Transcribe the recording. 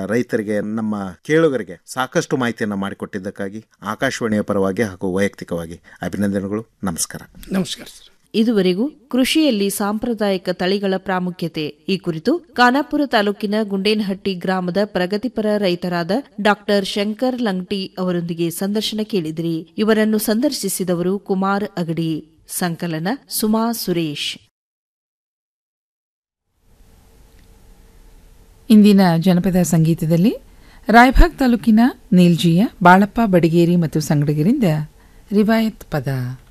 ರೈತರಿಗೆ ನಮ್ಮ ಕೇಳುಗರಿಗೆ ಸಾಕಷ್ಟು ಮಾಹಿತಿಯನ್ನು ಮಾಡಿಕೊಟ್ಟಿದ್ದಕ್ಕಾಗಿ ಆಕಾಶವಾಣಿಯ ಪರವಾಗಿ ಹಾಗೂ ವೈಯಕ್ತಿಕವಾಗಿ ಅಭಿನಂದನೆಗಳು ನಮಸ್ಕಾರ ನಮಸ್ಕಾರ ಸರ್ ಇದುವರೆಗೂ ಕೃಷಿಯಲ್ಲಿ ಸಾಂಪ್ರದಾಯಿಕ ತಳಿಗಳ ಪ್ರಾಮುಖ್ಯತೆ ಈ ಕುರಿತು ಖಾನಾಪುರ ತಾಲೂಕಿನ ಗುಂಡೇನಹಟ್ಟಿ ಗ್ರಾಮದ ಪ್ರಗತಿಪರ ರೈತರಾದ ಡಾಕ್ಟರ್ ಶಂಕರ್ ಲಂಗ್ಟಿ ಅವರೊಂದಿಗೆ ಸಂದರ್ಶನ ಕೇಳಿದಿರಿ ಇವರನ್ನು ಸಂದರ್ಶಿಸಿದವರು ಕುಮಾರ್ ಅಗಡಿ ಸಂಕಲನ ಸುಮಾ ಸುರೇಶ್ ಇಂದಿನ ಜನಪದ ಸಂಗೀತದಲ್ಲಿ ರಾಯಭಾಗ್ ತಾಲೂಕಿನ ನೀಲ್ಜಿಯ ಬಾಳಪ್ಪ ಬಡಿಗೇರಿ ಮತ್ತು ಸಂಗಡಿಗರಿಂದ ರಿವಾಯತ್ ಪದ